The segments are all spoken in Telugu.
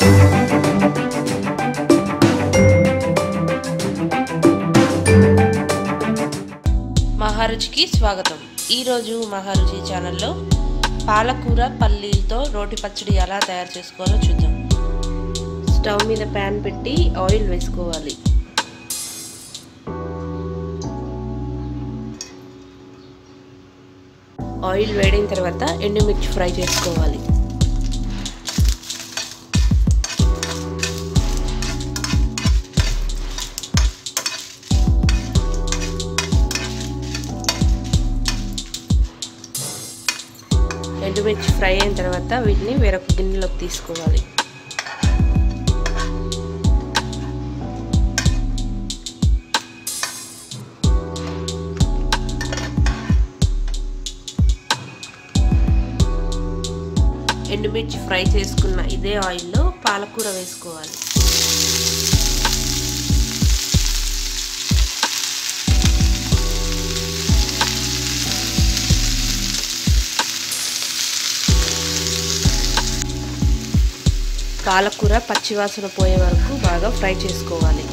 మహారుచికి స్వాగతం ఈరోజు మహారుచి ఛానల్లో పాలకూర పల్లీలతో రోటి పచ్చడి ఎలా తయారు చేసుకోవాలో చూద్దాం స్టవ్ మీద ప్యాన్ పెట్టి ఆయిల్ వేసుకోవాలి ఆయిల్ వేడిన తర్వాత ఎండుమిర్చి ఫ్రై చేసుకోవాలి ఎండుమిర్చి ఫ్రై అయిన తర్వాత వీటిని వేరొక గిన్నెలోకి తీసుకోవాలి ఎండుమిర్చి ఫ్రై చేసుకున్న ఇదే ఆయిల్లో పాలకూర వేసుకోవాలి పాలకూర పచ్చివాసన పోయే వరకు బాగా ఫ్రై చేసుకోవాలి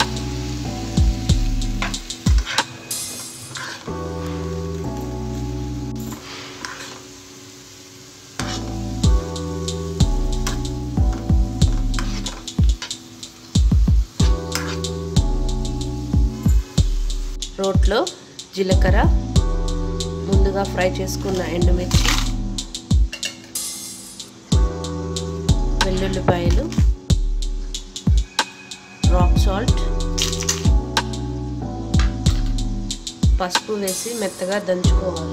రోట్లో జీలకర్ర ముందుగా ఫ్రై చేసుకున్న ఎండుమిర్చి వెల్లుల్లిపాయలు రాక్ సాల్ట్ పసుపు వేసి మెత్తగా దంచుకోవాలి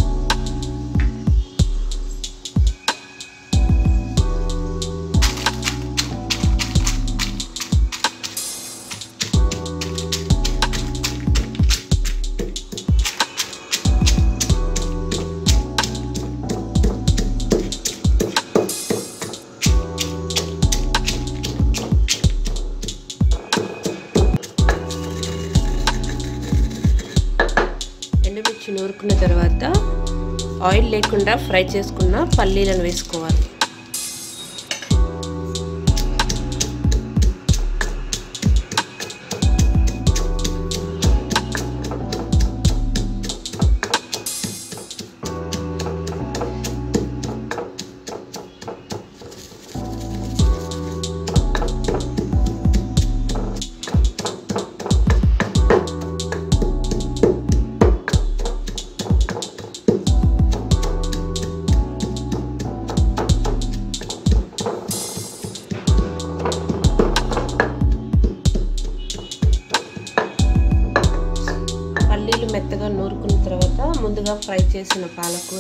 ఎండుమిర్చి నూరుకున్న తర్వాత ఆయిల్ లేకుండా ఫ్రై చేసుకున్న పల్లీలను వేసుకోవాలి పల్లీలు మెత్తగా నూరుకున్న తర్వాత ముందుగా ఫ్రై చేసిన పాలకూర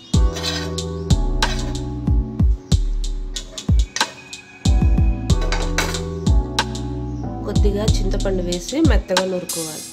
కొద్దిగా చింతపండు వేసి మెత్తగా నూరుకోవాలి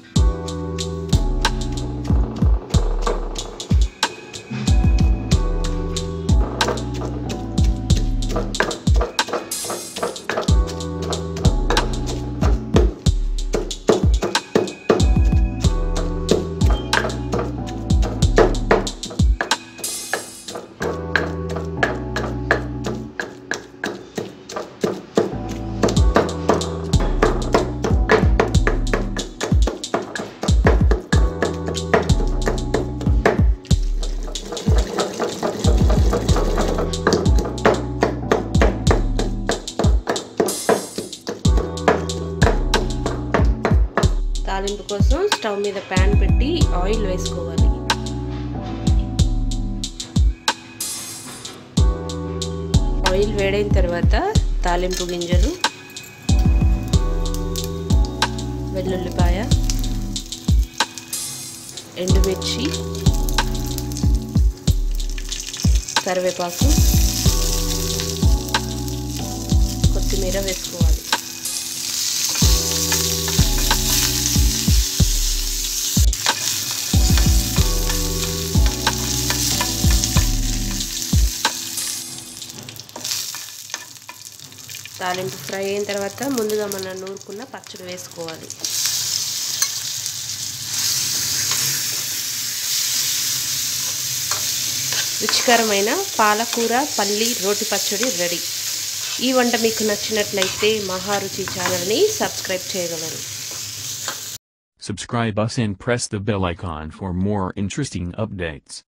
తాలింపు కోసం స్టవ్ మీద ప్యాన్ పెట్టి ఆయిల్ వేసుకోవాలి ఆయిల్ వేడైన తర్వాత తాలింపు గింజలు వెల్లుల్లిపాయ ఎండుమిర్చి కరివేపాకు కొత్తిమీర వేసుకోవాలి తాలింపు ఫ్రై అయిన తర్వాత ముందుగా మనం నూరుకున్న పచ్చడి వేసుకోవాలి రుచికరమైన పాలకూర పల్లి రోటి పచ్చడి రెడీ ఈ వంట మీకు నచ్చినట్లయితే మహారుచి ఛానల్ని సబ్స్క్రైబ్ చేయగలరు Subscribe us and press the bell icon for more interesting updates.